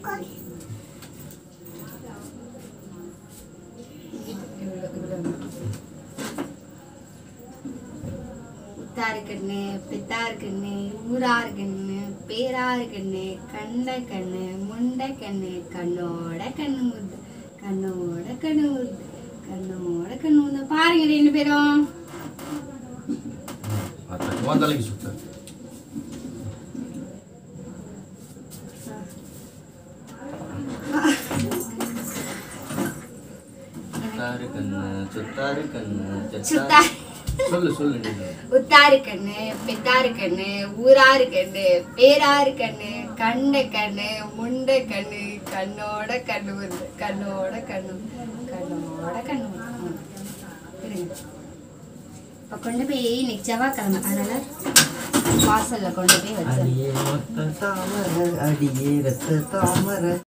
உத்தாரு கண்ணு பித்தாரு கண்ணு ஊராரு கண்ணு பேராரு கண்ணு கண்ட கண்ணு முண்டை கண்ணு கண்ணோட கண்ணு முத்து கண்ணோட கண்ணு முத்து கண்ணோட கண்ணு முத்து பாருங்க ரெண்டு பேரும் உன் தலைக்கு சுத்த சுத்தாரு கண்ணு சுத்தாரு கண்ணு சுத்தா சொல்லு சொல்லு நீ உத்தாரு கண்ணு பித்தாரு கண்ணு ஊராரு கண்ணு பேராரு கண்ணு கண்ட கண்ணு முண்டை கண்ணு கண்ணோட கண்ணு முத்து கண்ணோட கண்ணு கண்ணோட கண்ணு முத்து. இருங்க இப்போ கொண்டு போய் இன்னைக்கு செவ்வாய்க்கிழமை அதனால வாசல்ல கொண்டு போய் வச்சிருக்கேன் அடியே மொத்த தாமரை அடியே ரத்த தாமரை